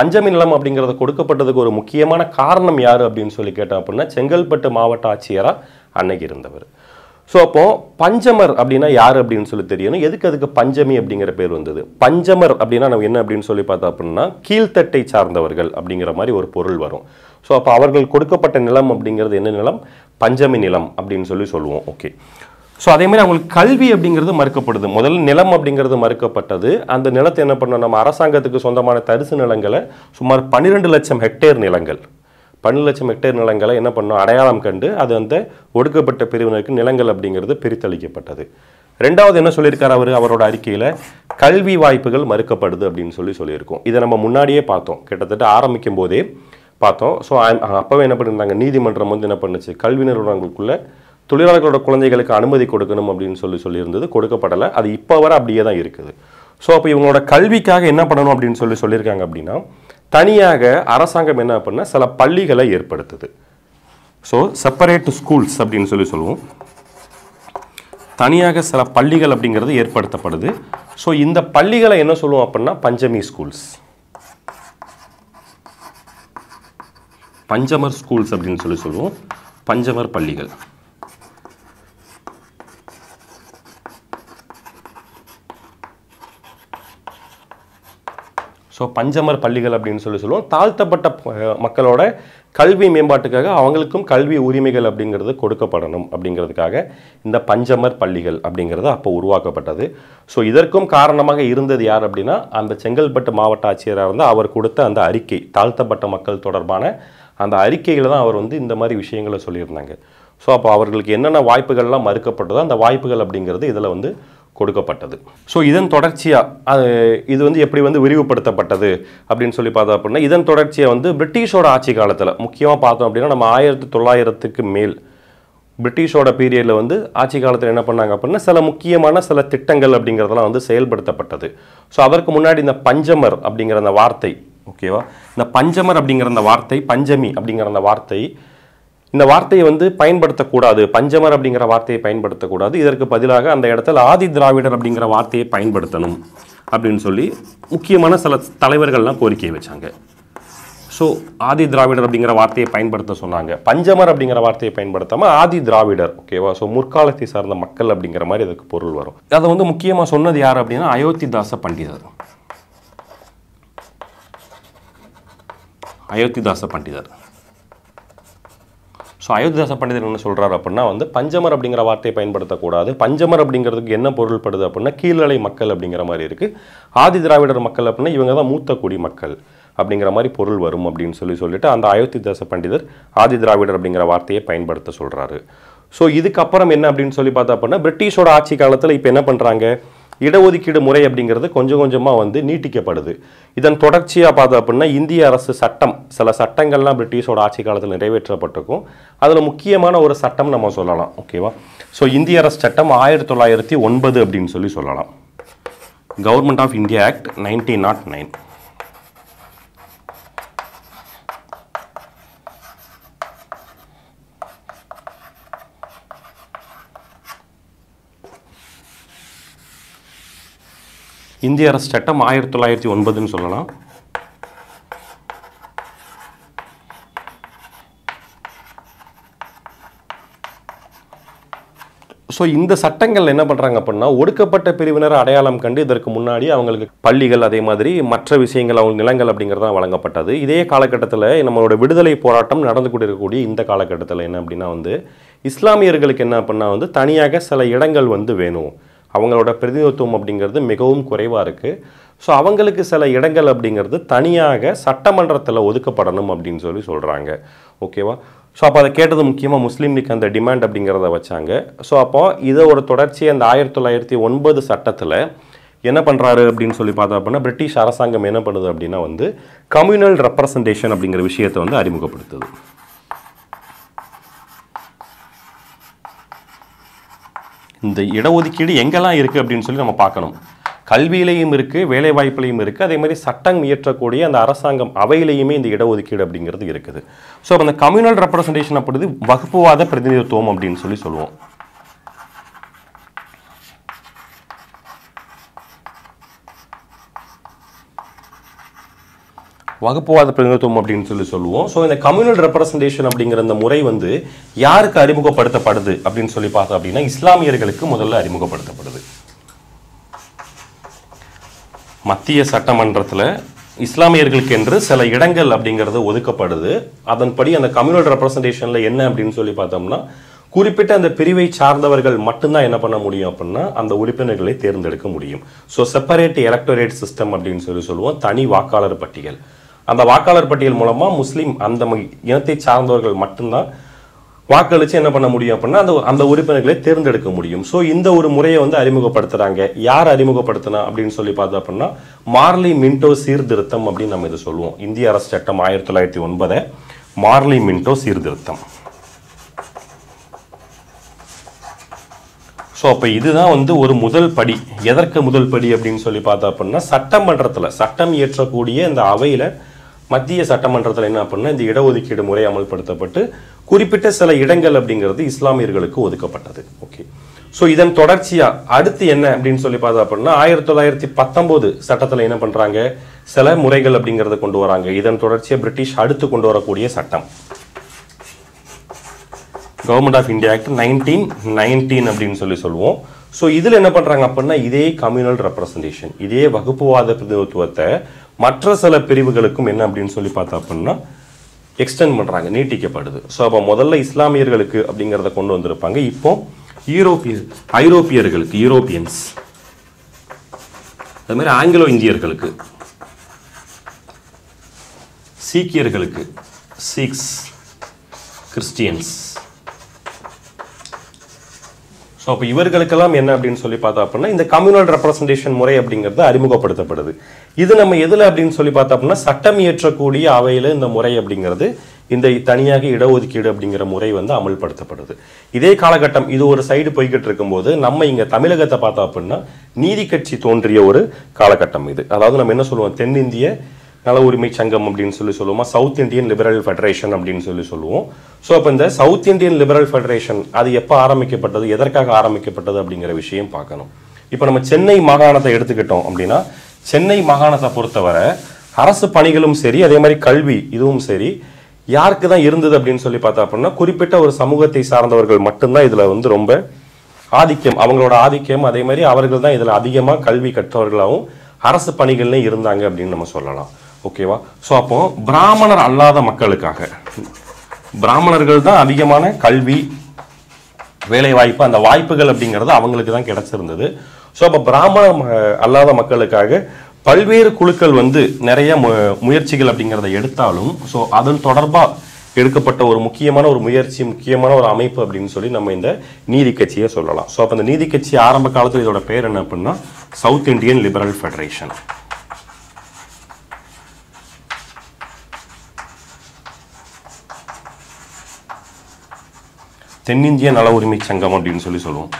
பஞ்சமி நிலம் அப்படிங்கிறது கொடுக்கப்பட்டதுக்கு ஒரு முக்கியமான காரணம் யார் அப்படின்னு சொல்லி கேட்டோம் அப்படின்னா செங்கல்பட்டு மாவட்ட ஆட்சியராக அன்னைக்கு இருந்தவர் ஸோ அப்போ பஞ்சமர் அப்படின்னா யார் அப்படின்னு சொல்லி தெரியணும் எதுக்கு அதுக்கு பஞ்சமி அப்படிங்கிற பேர் வந்தது பஞ்சமர் அப்படின்னா நம்ம என்ன அப்படின்னு சொல்லி பார்த்தோம் அப்படின்னா கீழ்த்தட்டை சார்ந்தவர்கள் அப்படிங்கிற மாதிரி ஒரு பொருள் வரும் ஸோ அப்போ அவர்கள் கொடுக்கப்பட்ட நிலம் அப்படிங்கிறது என்ன நிலம் பஞ்சமி நிலம் அப்படின்னு சொல்லி சொல்லுவோம் ஓகே ஸோ அதே மாதிரி அவங்களுக்கு கல்வி அப்படிங்கிறது மறுக்கப்படுது முதல்ல நிலம் அப்படிங்கிறது மறுக்கப்பட்டது அந்த நிலத்தை என்ன பண்ணோம் நம்ம அரசாங்கத்துக்கு சொந்தமான தரிசு நிலங்களை சுமார் பன்னிரெண்டு லட்சம் ஹெக்டேர் நிலங்கள் பன்னெண்டு லட்சம் ஹெக்டேர் நிலங்களை என்ன பண்ணோம் அடையாளம் கண்டு அது அந்த ஒடுக்கப்பட்ட பிரிவினருக்கு நிலங்கள் அப்படிங்கிறது பிரித்தளிக்கப்பட்டது ரெண்டாவது என்ன சொல்லியிருக்காரு அவர் அவரோட அறிக்கையில் கல்வி வாய்ப்புகள் மறுக்கப்படுது அப்படின்னு சொல்லி சொல்லியிருக்கோம் இதை நம்ம முன்னாடியே பார்த்தோம் கிட்டத்தட்ட ஆரம்பிக்கும் போதே பார்த்தோம் ஸோ அப்போவே என்ன பண்ணியிருந்தாங்க நீதிமன்றம் வந்து என்ன பண்ணுச்சு கல்வி நிறுவனங்களுக்குள்ள தொழிலாளர்களோட குழந்தைகளுக்கு அனுமதி கொடுக்கணும் அப்படின்னு சொல்லி சொல்லியிருந்தது கொடுக்கப்படலை அது இப்போ வரை அப்படியே தான் இருக்குது ஸோ அப்போ இவங்களோட கல்விக்காக என்ன பண்ணணும் அப்படின்னு சொல்லி சொல்லியிருக்காங்க அப்படின்னா தனியாக அரசாங்கம் என்ன பண்ண சில பள்ளிகளை ஏற்படுத்துது ஸோ செப்பரேட் ஸ்கூல்ஸ் அப்படின்னு சொல்லி சொல்லுவோம் தனியாக சில பள்ளிகள் அப்படிங்கிறது ஏற்படுத்தப்படுது ஸோ இந்த பள்ளிகளை என்ன சொல்லுவோம் அப்படின்னா பஞ்சமி ஸ்கூல்ஸ் பஞ்சமர் ஸ்கூல்ஸ் அப்படின்னு சொல்லி சொல்லுவோம் பஞ்சமர் பள்ளிகள் ஸோ பஞ்சமர் பள்ளிகள் அப்படின்னு சொல்லி சொல்லுவோம் தாழ்த்தப்பட்ட ப- மக்களோட கல்வி மேம்பாட்டுக்காக அவங்களுக்கும் கல்வி உரிமைகள் அப்படிங்கிறது கொடுக்கப்படணும் அப்படிங்கிறதுக்காக இந்த பஞ்சமர் பள்ளிகள் அப்படிங்கிறது அப்போ உருவாக்கப்பட்டது ஸோ இதற்கும் காரணமாக இருந்தது யார் அப்படின்னா அந்த செங்கல்பட்டு மாவட்ட ஆட்சியராக இருந்து அவர் கொடுத்த அந்த அறிக்கை தாழ்த்தப்பட்ட மக்கள் தொடர்பான அந்த அறிக்கையில் தான் அவர் வந்து இந்த மாதிரி விஷயங்களை சொல்லியிருந்தாங்க ஸோ அப்போ அவர்களுக்கு என்னென்ன வாய்ப்புகள்லாம் மறுக்கப்பட்டதோ அந்த வாய்ப்புகள் அப்படிங்கிறது இதில் வந்து கொடுக்கப்பட்டது ஸோ இதன் தொடர்ச்சியாக இது வந்து எப்படி வந்து விரிவுபடுத்தப்பட்டது அப்படின்னு சொல்லி பார்த்தோம் அப்படின்னா இதன் தொடர்ச்சியாக வந்து பிரிட்டிஷோட ஆட்சி காலத்தில் முக்கியமாக பார்த்தோம் அப்படின்னா நம்ம ஆயிரத்தி தொள்ளாயிரத்துக்கு மேல் பிரிட்டிஷோட பீரியடில் வந்து ஆட்சி காலத்தில் என்ன பண்ணாங்க அப்படின்னா சில முக்கியமான சில திட்டங்கள் அப்படிங்கிறதெல்லாம் வந்து செயல்படுத்தப்பட்டது ஸோ அதற்கு முன்னாடி இந்த பஞ்சமர் அப்படிங்கிற அந்த வார்த்தை ஓகேவா இந்த பஞ்சமர் அப்படிங்கிற அந்த வார்த்தை பஞ்சமி அப்படிங்கிற அந்த வார்த்தை இந்த வார்த்தையை வந்து பயன்படுத்தக்கூடாது பஞ்சமர் அப்படிங்கிற வார்த்தையை பயன்படுத்தக்கூடாது இதற்கு பதிலாக அந்த இடத்துல ஆதி திராவிடர் அப்படிங்கிற வார்த்தையை பயன்படுத்தணும் அப்படின்னு சொல்லி முக்கியமான சில தலைவர்கள்லாம் கோரிக்கை வச்சாங்க ஸோ ஆதி திராவிடர் அப்படிங்கிற வார்த்தையை பயன்படுத்த சொன்னாங்க பஞ்சமர் அப்படிங்கிற வார்த்தையை பயன்படுத்தாம ஆதி திராவிடர் ஓகேவா ஸோ முற்காலத்தை சார்ந்த மக்கள் அப்படிங்கிற மாதிரி அதுக்கு பொருள் வரும் அதை வந்து முக்கியமாக சொன்னது யார் அப்படின்னா அயோத்திதாச பண்டிதர் அயோத்திதாச பண்டிதர் ஸோ அயோத்திதாச பண்டிதர் என்ன சொல்றாரு அப்படின்னா வந்து பஞ்சமர் அப்படிங்கிற வார்த்தையை பயன்படுத்தக்கூடாது பஞ்சமர் அப்படிங்கிறதுக்கு என்ன பொருள்படுது அப்படின்னா கீழ்நிலை மக்கள் அப்படிங்கிற மாதிரி இருக்கு ஆதி திராவிடர் மக்கள் அப்படின்னா இவங்க தான் மூத்த குடி மக்கள் அப்படிங்கிற மாதிரி பொருள் வரும் அப்படின்னு சொல்லி சொல்லிட்டு அந்த அயோத்திதாச பண்டிதர் ஆதி திராவிடர் அப்படிங்கிற வார்த்தையை பயன்படுத்த சொல்றாரு ஸோ இதுக்கப்புறம் என்ன அப்படின்னு சொல்லி பார்த்தா அப்படின்னா பிரிட்டிஷோட ஆட்சி காலத்தில் இப்போ என்ன பண்றாங்க இடஒதுக்கீடு முறை அப்படிங்கிறது கொஞ்சம் கொஞ்சமாக வந்து நீட்டிக்கப்படுது இதன் தொடர்ச்சியாக பார்த்தோம் அப்படின்னா இந்திய அரசு சட்டம் சில சட்டங்கள்லாம் பிரிட்டிஷோட ஆட்சி காலத்தில் நிறைவேற்றப்பட்டிருக்கும் அதில் முக்கியமான ஒரு சட்டம் நம்ம சொல்லலாம் ஓகேவா ஸோ இந்திய அரசு சட்டம் ஆயிரத்தி தொள்ளாயிரத்தி ஒன்பது அப்படின்னு சொல்லி சொல்லலாம் government of India act nineteen naught nine இந்திய அரசு சட்டம் ஆயிரத்தி தொள்ளாயிரத்தி ஒன்பதுன்னு சொல்லலாம் ஸோ இந்த சட்டங்கள் என்ன பண்ணுறாங்க அப்படின்னா ஒடுக்கப்பட்ட பிரிவினர் அடையாளம் கண்டு இதற்கு முன்னாடி அவங்களுக்கு பள்ளிகள் அதே மாதிரி மற்ற விஷயங்கள் அவங்க நிலங்கள் அப்படிங்கிறது வழங்கப்பட்டது இதே காலகட்டத்தில் நம்மளோட விடுதலை போராட்டம் நடந்து கொண்டிருக்கக்கூடிய இந்த காலகட்டத்தில் என்ன அப்படின்னா வந்து இஸ்லாமியர்களுக்கு என்ன அப்படின்னா வந்து தனியாக சில இடங்கள் வந்து வேணும் அவங்களோட பிரதிநிதித்துவம் அப்படிங்கிறது மிகவும் குறைவாக இருக்குது ஸோ அவங்களுக்கு சில இடங்கள் அப்படிங்கிறது தனியாக சட்டமன்றத்தில் ஒதுக்கப்படணும் அப்படின்னு சொல்லி சொல்கிறாங்க ஓகேவா ஸோ அப்போ அதை கேட்டது முக்கியமாக முஸ்லீம் லீக் அந்த டிமாண்ட் அப்படிங்கிறத வச்சாங்க ஸோ அப்போ இதோட தொடர்ச்சி அந்த ஆயிரத்தி தொள்ளாயிரத்தி ஒன்பது சட்டத்தில் என்ன பண்ணுறாரு அப்படின்னு சொல்லி பார்த்தோம் அப்படின்னா பிரிட்டிஷ் அரசாங்கம் என்ன பண்ணுது அப்படின்னா வந்து கம்யூனல் ரெப்ரசன்டேஷன் அப்படிங்கிற விஷயத்தை வந்து அறிமுகப்படுத்துது இந்த இடஒதுக்கீடு எங்கெல்லாம் இருக்குது அப்படின்னு சொல்லி நம்ம பார்க்கணும் கல்வியிலையும் இருக்குது வேலைவாய்ப்புலையும் இருக்குது அதே மாதிரி சட்டம் இயற்றக்கூடிய அந்த அரசாங்கம் அவையிலையுமே இந்த இடஒதுக்கீடு அப்படிங்கிறது இருக்குது ஸோ அந்த கம்யூனல் ரெப்ரசன்டேஷன் அப்படிது வகுப்புவாத பிரதிநிதித்துவம் அப்படின்னு சொல்லி சொல்லுவோம் வகுப்புவாத பிரதிநிதித்துவம் அப்படின்னு சொல்லி சொல்லுவோம் ஸோ இந்த கம்யூனல் ரெப்ரசன்டேஷன் அப்படிங்கிற இந்த முறை வந்து யாருக்கு அறிமுகப்படுத்தப்படுது அப்படின்னு சொல்லி பார்த்தோம் அப்படின்னா இஸ்லாமியர்களுக்கு முதல்ல அறிமுகப்படுத்தப்படுது மத்திய சட்டமன்றத்தில் இஸ்லாமியர்களுக்கு என்று சில இடங்கள் அப்படிங்கிறது ஒதுக்கப்படுது அதன்படி அந்த கம்யூனல் ரெப்ரசன்டேஷனில் என்ன அப்படின்னு சொல்லி பார்த்தோம்னா குறிப்பிட்ட அந்த பிரிவை சார்ந்தவர்கள் மட்டும்தான் என்ன பண்ண முடியும் அப்படின்னா அந்த உறுப்பினர்களை தேர்ந்தெடுக்க முடியும் ஸோ செப்பரேட் எலக்டோரேட் சிஸ்டம் அப்படின்னு சொல்லி சொல்லுவோம் தனி வாக்காளர் பட்டியல் அந்த வாக்காளர் பட்டியல் மூலமாக முஸ்லீம் அந்த ம- இனத்தை சார்ந்தவர்கள் மட்டும்தான் வாக்களிச்சு என்ன பண்ண முடியும் அப்படின்னா அந்த அந்த உறுப்பினர்களை தேர்ந்தெடுக்க முடியும் ஸோ இந்த ஒரு முறையை வந்து அறிமுகப்படுத்துறாங்க யார் அறிமுகப்படுத்தினா அப்படின்னு சொல்லி பார்த்தோம் அப்படின்னா மார்லி மின்டோ சீர்திருத்தம் அப்படின்னு நம்ம இதை சொல்லுவோம் இந்திய அரசு சட்டம் ஆயிரத்தி தொள்ளாயிரத்தி ஒன்பதை மார்லி மின்டோ சீர்திருத்தம் ஸோ அப்போ இதுதான் வந்து ஒரு முதல் படி எதற்கு முதல் படி அப்படின்னு சொல்லி பார்த்தா அப்படின்னா சட்டமன்றத்தில் சட்டம் இயற்றக்கூடிய இந்த அவையில் மத்திய சட்டமன்றத்தில் என்ன அப்படின்னா இந்த இடஒதுக்கீடு முறை அமல்படுத்தப்பட்டு குறிப்பிட்ட சில இடங்கள் அப்படிங்கிறது இஸ்லாமியர்களுக்கு ஒதுக்கப்பட்டது ஓகே ஸோ இதன் தொடர்ச்சியா அடுத்து என்ன அப்படின்னு சொல்லி பார்த்தா அப்படின்னா ஆயிரத்தி தொள்ளாயிரத்தி பத்தொம்போது சட்டத்தில் என்ன பண்றாங்க சில முறைகள் அப்படிங்கிறத கொண்டு வராங்க இதன் தொடர்ச்சியா பிரிட்டிஷ் அடுத்து கொண்டு வரக்கூடிய சட்டம் government of India act nineteen nineteen அப்படின்னு சொல்லி சொல்லுவோம் ஸோ இதில் என்ன பண்ணுறாங்க அப்படின்னா இதே கம்யூனல் ரெப்ரசன்டேஷன் இதே வகுப்புவாத பிரதிநிதித்துவத்தை மற்ற சில பிரிவுகளுக்கும் என்ன அப்படின்னு சொல்லி பார்த்தா அப்படின்னா எக்ஸ்டெண்ட் பண்ணுறாங்க நீட்டிக்கப்படுது ஸோ அப்போ முதல்ல இஸ்லாமியர்களுக்கு அப்படிங்கிறத கொண்டு வந்திருப்பாங்க இப்போ யூரோப்பிய ஐரோப்பியர்களுக்கு யூரோப்பியன்ஸ் அது மாதிரி ஆங்கிலோ இந்தியர்களுக்கு சீக்கியர்களுக்கு சிக்ஸ் கிறிஸ்டியன்ஸ் ஸோ அப்போ இவர்களுக்கெல்லாம் என்ன அப்படின்னு சொல்லி பார்த்தா அப்படின்னா இந்த கம்யூனல் ரெப்ரசன்டேஷன் முறை அப்படிங்கிறது அறிமுகப்படுத்தப்படுது இது நம்ம எதில் அப்படின்னு சொல்லி பார்த்தா அப்படின்னா சட்டம் இயற்றக்கூடிய அவையில் இந்த முறை அப்படிங்கிறது இந்த தனியாக இடஒதுக்கீடு அப்படிங்கிற முறை வந்து அமல்படுத்தப்படுது இதே காலகட்டம் இது ஒரு சைடு போய்கிட்டு இருக்கும்போது நம்ம இங்கே தமிழகத்தை பார்த்தா அப்படின்னா நீதி கட்சி தோன்றிய ஒரு காலகட்டம் இது அதாவது நம்ம என்ன சொல்லுவோம் தென்னிந்திய நல உரிமை சங்கம் அப்படின்னு சொல்லி சொல்லுவோமா சவுத் இந்தியன் லிபரல் ஃபெடரேஷன் அப்படின்னு சொல்லி சொல்லுவோம் ஸோ அப்போ இந்த சவுத் இந்தியன் லிபரல் ஃபெடரேஷன் அது எப்போ ஆரம்பிக்கப்பட்டது எதற்காக ஆரம்பிக்கப்பட்டது அப்படிங்கிற விஷயம் பார்க்கணும் இப்போ நம்ம சென்னை மாகாணத்தை எடுத்துக்கிட்டோம் அப்படின்னா சென்னை மாகாணத்தை பொறுத்தவரை அரசு பணிகளும் சரி அதே மாதிரி கல்வி இதுவும் சரி யாருக்கு தான் இருந்தது அப்படின்னு சொல்லி பார்த்தா அப்படின்னா குறிப்பிட்ட ஒரு சமூகத்தை சார்ந்தவர்கள் மட்டும்தான் இதில் வந்து ரொம்ப ஆதிக்கம் அவங்களோட ஆதிக்கம் அதே மாதிரி அவர்கள் தான் இதில் அதிகமாக கல்வி கற்றவர்களாகவும் அரசு பணிகள்லையும் இருந்தாங்க அப்படின்னு நம்ம சொல்லலாம் ஓகேவா ஸோ அப்போ பிராமணர் அல்லாத மக்களுக்காக பிராமணர்கள் தான் அதிகமான கல்வி வேலை வாய்ப்பு அந்த வாய்ப்புகள் அப்படிங்கிறது அவங்களுக்கு தான் கிடைச்சிருந்தது ஸோ அப்போ பிராமண ம- அல்லாத மக்களுக்காக பல்வேறு குழுக்கள் வந்து நிறைய மு முயற்சிகள் அப்படிங்கிறத எடுத்தாலும் ஸோ அதன் தொடர்பாக எடுக்கப்பட்ட ஒரு முக்கியமான ஒரு முயற்சி முக்கியமான ஒரு அமைப்பு அப்படின்னு சொல்லி நம்ம இந்த நீதி கட்சியை சொல்லலாம் ஸோ அப்போ இந்த நீதி கட்சி ஆரம்ப காலத்தில் இதோட பேர் என்ன அப்படின்னா சவுத் இந்தியன் லிபரல் ஃபெடரேஷன் தென்னிந்திய நல உரிமை சங்கம் அப்படின்னு சொல்லி சொல்லுவோம்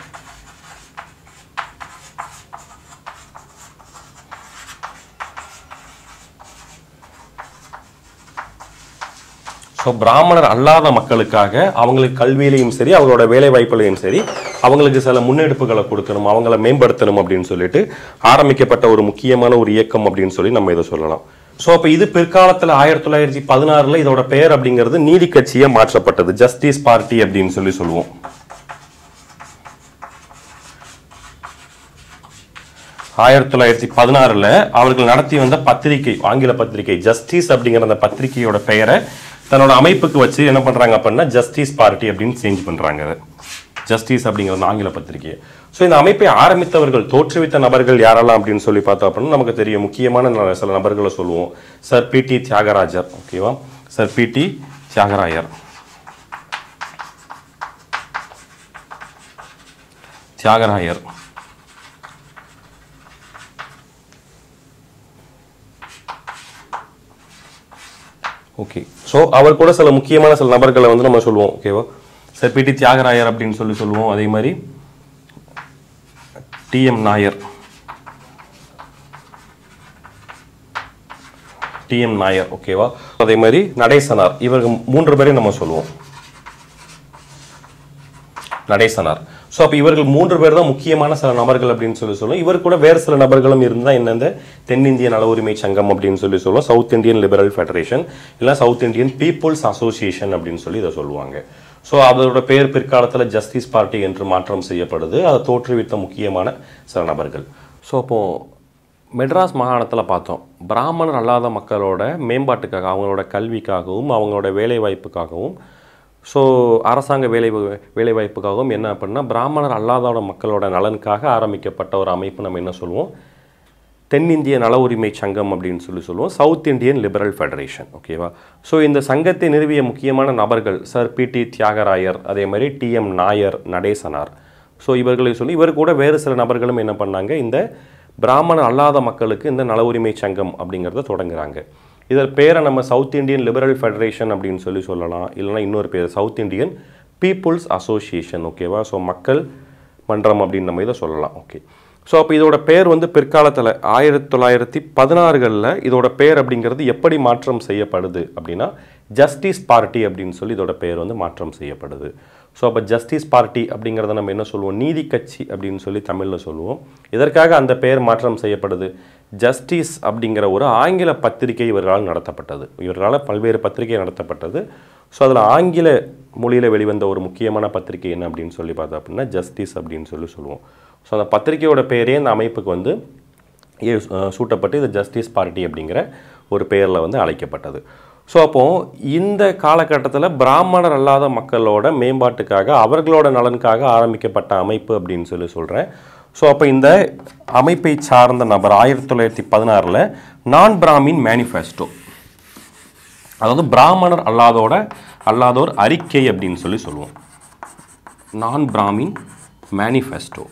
ஸோ பிராமணர் அல்லாத மக்களுக்காக அவங்களுக்கு கல்வியிலையும் சரி அவங்களோட வேலை வாய்ப்புலையும் சரி அவங்களுக்கு சில முன்னெடுப்புகளை கொடுக்கணும் அவங்கள மேம்படுத்தணும் அப்படின்னு சொல்லிட்டு ஆரம்பிக்கப்பட்ட ஒரு முக்கியமான ஒரு இயக்கம் அப்படின்னு சொல்லி நம்ம இதை சொல்லலாம் ஸோ அப்போ இது பிற்காலத்தில் ஆயிரத்தி தொள்ளாயிரத்தி பதினாறுல இதோட பெயர் அப்படிங்கிறது நீதி கட்சியே மாற்றப்பட்டது ஜஸ்டிஸ் பார்ட்டி அப்படின்னு சொல்லி சொல்லுவோம் ஆயிரத்தி தொள்ளாயிரத்தி பதினாறுல அவர்கள் நடத்தி வந்த பத்திரிகை ஆங்கில பத்திரிகை ஜஸ்டிஸ் அப்படிங்கிற அந்த பத்திரிகையோட பெயரை தன்னோட அமைப்புக்கு வச்சு என்ன பண்றாங்க அப்படின்னா ஜஸ்டிஸ் பார்ட்டி அப்படின்னு சேஞ்ச் பண்றாங்க அதை ஜஸ்டிஸ் அப்படிங்கிற அந்த ஆங்கில பத்திரிகை ஸோ இந்த அமைப்பை ஆரம்பித்தவர்கள் தோற்றுவித்த நபர்கள் யாரெல்லாம் அப்படின்னு சொல்லி பார்த்தோம் அப்படின்னா நமக்கு தெரியும் முக்கியமான ந- சில நபர்களை சொல்லுவோம் சர் பி டி தியாகராஜர் ஓகேவா sir P T Thiyagarayar Thiyagarayar okay so அவர் கூட சில முக்கியமான சில நபர்களை வந்து நம்ம சொல்லுவோம் ஓகேவா சார் பிடி தியாகராயர் அப்படின்னு சொல்லி சொல்லுவோம் அதே மாதிரி டிஎம் நாயர் டிஎம் நாயர் ஓகேவா அதே மாதிரி நடேசனார் இவர்கள் மூன்று பேரையும் நம்ம சொல்லுவோம் நடேசனார் ஸோ அப்போ இவர்கள் மூன்று பேர் தான் முக்கியமான சில நபர்கள் அப்படின்னு சொல்லி சொல்லுவோம் இவர் கூட வேறு சில நபர்களும் இருந்தால் என்ன இந்த தென்னிந்திய நல உரிமை சங்கம் அப்படின்னு சொல்லி சொல்லுவோம் சவுத் இந்தியன் லிபரல் ஃபெடரேஷன் இல்லை சவுத் இந்தியன் பீப்புள்ஸ் அசோசியேஷன் அப்படின்னு சொல்லி இதை சொல்லுவாங்க ஸோ அதோட பேர் பிற்காலத்தில் ஜஸ்டிஸ் பார்ட்டி என்று மாற்றம் செய்யப்படுது அதை தோற்றுவித்த முக்கியமான சில நபர்கள் ஸோ அப்போது மெட்ராஸ் மாகாணத்தில் பார்த்தோம் பிராமணர் அல்லாத மக்களோட மேம்பாட்டுக்காக அவங்களோட கல்விக்காகவும் அவங்களோட வேலைவாய்ப்புக்காகவும் ஸோ அரசாங்க வேலை வேலைவாய்ப்புக்காகவும் என்ன அப்படின்னா பிராமணர் அல்லாதோட மக்களோட நலனுக்காக ஆரம்பிக்கப்பட்ட ஒரு அமைப்பு நம்ம என்ன சொல்லுவோம் தென்னிந்திய நல உரிமை சங்கம் அப்படின்னு சொல்லி சொல்லுவோம் சவுத் இந்தியன் லிபரல் ஃபெடரேஷன் ஓகேவா ஸோ இந்த சங்கத்தை நிறுவிய முக்கியமான நபர்கள் சார் பிடி தியாகராயர் அதே மாதிரி டிஎம் நாயர் நடேசனார் ஸோ இவர்களை சொல்லி இவர் கூட வேறு சில நபர்களும் என்ன பண்ணாங்க இந்த பிராமணர் அல்லாத மக்களுக்கு இந்த நல உரிமை சங்கம் அப்படிங்கிறத தொடங்குறாங்க இதன் பேரை நம்ம சவுத் இந்தியன் லிபரல் ஃபெடரேஷன் அப்படின்னு சொல்லி சொல்லலாம் இல்லைனா இன்னொரு பேர் சவுத் இந்தியன் பீப்புள்ஸ் அசோசியேஷன் ஓகேவா ஸோ மக்கள் மன்றம் அப்படின்னு நம்ம இதை சொல்லலாம் ஓகே ஸோ அப்போ இதோட பேர் வந்து பிற்காலத்தில் ஆயிரத்தி தொள்ளாயிரத்தி பதினாறுகளில் இதோட பேர் அப்படிங்கிறது எப்படி மாற்றம் செய்யப்படுது அப்படின்னா ஜஸ்டிஸ் பார்ட்டி அப்படின்னு சொல்லி இதோட பேர் வந்து மாற்றம் செய்யப்படுது ஸோ அப்போ ஜஸ்டிஸ் பார்ட்டி அப்படிங்கிறத நம்ம என்ன சொல்லுவோம் நீதி கட்சி அப்படின்னு சொல்லி தமிழில் சொல்லுவோம் இதற்காக அந்த பெயர் மாற்றம் செய்யப்படுது ஜஸ்டிஸ் அப்படிங்கிற ஒரு ஆங்கில பத்திரிகை இவர்களால் நடத்தப்பட்டது இவர்களால் பல்வேறு பத்திரிகை நடத்தப்பட்டது ஸோ அதில் ஆங்கில மொழியில் வெளிவந்த ஒரு முக்கியமான பத்திரிகை என்ன அப்படின்னு சொல்லி பார்த்தோம் அப்படின்னா ஜஸ்டிஸ் அப்படின்னு சொல்லி சொல்லுவோம் ஸோ அந்த பத்திரிகையோட பேரே இந்த அமைப்புக்கு வந்து ஏ- அஹ் சூட்டப்பட்டு இது ஜஸ்டிஸ் பார்ட்டி அப்படிங்கிற ஒரு பெயரில் வந்து அழைக்கப்பட்டது ஸோ அப்போது இந்த காலகட்டத்தில் பிராமணர் அல்லாத மக்களோட மேம்பாட்டுக்காக அவர்களோட நலனுக்காக ஆரம்பிக்கப்பட்ட அமைப்பு அப்படின்னு சொல்லி சொல்கிறேன் ஸோ அப்போ இந்த அமைப்பை சார்ந்த நபர் ஆயிரத்தி தொள்ளாயிரத்தி பதினாறில் நான் பிராமின் மேனிஃபெஸ்டோ அதாவது பிராமணர் அல்லாதோட அல்லாதோர் அறிக்கை அப்படின்னு சொல்லி சொல்லுவோம் நான் பிராமின் மேனிஃபெஸ்டோ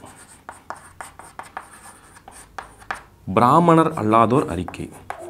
பிராமணர் அல்லாதோர் அறிக்கை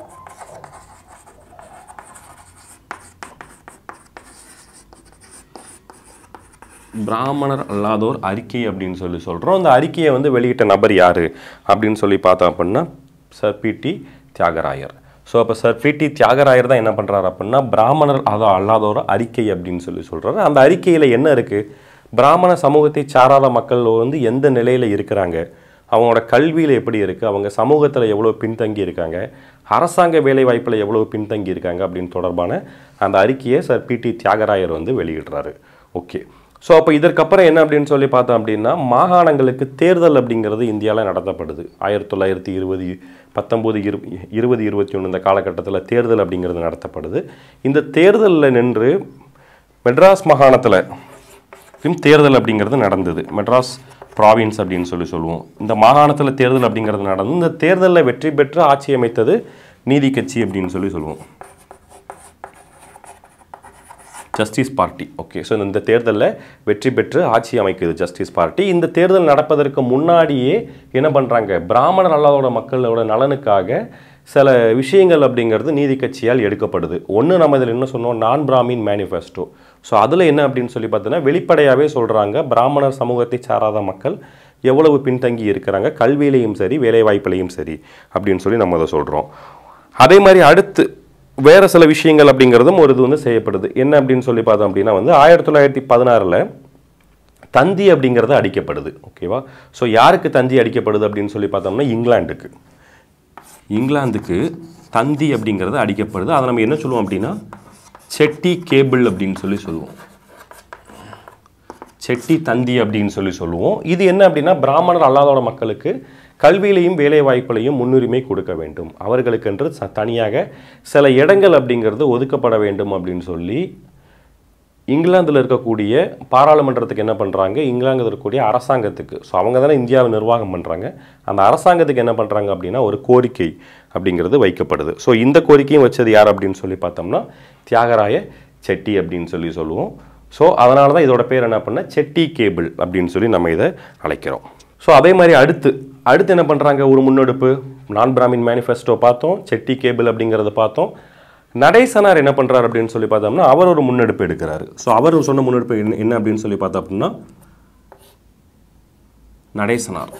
பிராமணர் அல்லாதோர் அறிக்கை அப்படின்னு சொல்லி சொல்கிறோம் அந்த அறிக்கையை வந்து வெளியிட்ட நபர் யார் அப்படின்னு சொல்லி பார்த்தோம் அப்படின்னா சர் பிடி தியாகராயர் ஸோ அப்போ சர் பிடி தியாகராயர் தான் என்ன பண்ணுறாரு அப்படின்னா பிராமணர் அதோ அல்லாதோர் அறிக்கை அப்படின்னு சொல்லி சொல்கிறாரு அந்த அறிக்கையில் என்ன இருக்குது பிராமண சமூகத்தை சாராத மக்கள் வந்து எந்த நிலையில் இருக்கிறாங்க அவங்களோட கல்வியில் எப்படி இருக்குது அவங்க சமூகத்தில் எவ்வளோ பின்தங்கி இருக்காங்க அரசாங்க வேலைவாய்ப்பில் எவ்வளோ பின்தங்கி இருக்காங்க அப்படின்னு தொடர்பான அந்த அறிக்கையை சார் பிடி தியாகராயர் வந்து வெளியிடுறாரு ஓகே ஸோ அப்போ இதற்கப்புறம் என்ன அப்படின்னு சொல்லி பார்த்தோம் அப்படின்னா மாகாணங்களுக்கு தேர்தல் அப்படிங்கிறது இந்தியாவில் நடத்தப்படுது ஆயிரத்தி தொள்ளாயிரத்தி இருபது பத்தொம்போது இரு இருபது இருபத்தி ஒன்று இந்த காலகட்டத்தில் தேர்தல் அப்படிங்கிறது நடத்தப்படுது இந்த தேர்தலில் நின்று மெட்ராஸ் மாகாணத்தில் தேர்தல் அப்படிங்கிறது நடந்தது மெட்ராஸ் ப்ராவின்ஸ் அப்படின்னு சொல்லி சொல்லுவோம் இந்த மாகாணத்தில் தேர்தல் அப்படிங்கிறது நடந்து இந்த தேர்தலில் வெற்றி பெற்று ஆட்சி அமைத்தது நீதி கட்சி அப்படின்னு சொல்லி சொல்லுவோம் ஜஸ்டிஸ் பார்ட்டி ஓகே ஸோ இந்த தேர்தலில் வெற்றி பெற்று ஆட்சி அமைக்குது ஜஸ்டிஸ் பார்ட்டி இந்த தேர்தல் நடப்பதற்கு முன்னாடியே என்ன பண்ணுறாங்க பிராமணர் அல்லாதோட மக்களோட நலனுக்காக சில விஷயங்கள் அப்படிங்கிறது நீதி கட்சியால் எடுக்கப்படுது ஒன்று நம்ம இதில் என்ன சொன்னோம் நான் பிராமின் மேனிஃபெஸ்டோ ஸோ அதில் என்ன அப்படின்னு சொல்லி பார்த்தோன்னா வெளிப்படையாகவே சொல்கிறாங்க பிராமணர் சமூகத்தை சாராத மக்கள் எவ்வளவு பின்தங்கி இருக்கிறாங்க கல்வியிலையும் சரி வேலைவாய்ப்புலையும் சரி அப்படின்னு சொல்லி நம்ம அதை சொல்கிறோம் அதே மாதிரி அடுத்து வேறு சில விஷயங்கள் அப்படிங்கிறதும் ஒரு இது வந்து செய்யப்படுது என்ன அப்படின்னு சொல்லி பார்த்தோம் அப்படின்னா வந்து ஆயிரத்தி தொள்ளாயிரத்தி பதினாறில் தந்தி அப்படிங்கிறது அடிக்கப்படுது ஓகேவா ஸோ யாருக்கு தந்தி அடிக்கப்படுது அப்படின்னு சொல்லி பார்த்தோம்னா இங்கிலாந்துக்கு இங்கிலாந்துக்கு தந்தி அப்படிங்கிறது அடிக்கப்படுது அதை நம்ம என்ன சொல்லுவோம் அப்படின்னா செட்டி கேபிள் அப்படின்னு சொல்லி சொல்லுவோம் செட்டி தந்தி அப்படின்னு சொல்லி சொல்லுவோம் இது என்ன அப்படின்னா பிராமணர் அல்லாதோட மக்களுக்கு கல்வியிலையும் வேலைவாய்ப்புலையும் முன்னுரிமை கொடுக்க வேண்டும் அவர்களுக்கென்று ச- தனியாக சில இடங்கள் அப்படிங்கிறது ஒதுக்கப்பட வேண்டும் அப்படின்னு சொல்லி இங்கிலாந்தில் இருக்கக்கூடிய பாராளுமன்றத்துக்கு என்ன பண்ணுறாங்க இங்கிலாந்தில் இருக்கக்கூடிய அரசாங்கத்துக்கு ஸோ அவங்க தானே இந்தியாவை நிர்வாகம் பண்ணுறாங்க அந்த அரசாங்கத்துக்கு என்ன பண்ணுறாங்க அப்படின்னா ஒரு கோரிக்கை அப்படிங்கிறது வைக்கப்படுது ஸோ இந்த கோரிக்கையும் வச்சது யார் அப்படின்னு சொல்லி பார்த்தோம்னா தியாகராய செட்டி அப்படின்னு சொல்லி சொல்லுவோம் ஸோ அதனால தான் இதோட பேர் என்ன பண்ண செட்டி கேபிள் அப்படின்னு சொல்லி நம்ம இதை அழைக்கிறோம் ஸோ அதே மாதிரி அடுத்து அடுத்து என்ன பண்ணுறாங்க ஒரு முன்னெடுப்பு நான் பிராமின் மேனிஃபெஸ்டோ பார்த்தோம் செட்டி கேபிள் அப்படிங்கிறத பார்த்தோம் நடேசனார் என்ன பண்ணுறாரு அப்படின்னு சொல்லி பார்த்தோம்னா அவர் ஒரு முன்னெடுப்பு எடுக்கிறாரு ஸோ அவர் சொன்ன முன்னெடுப்பு என்ன- என்ன அப்படின்னு சொல்லி பார்த்தோம் அப்படின்னா நடேசனார்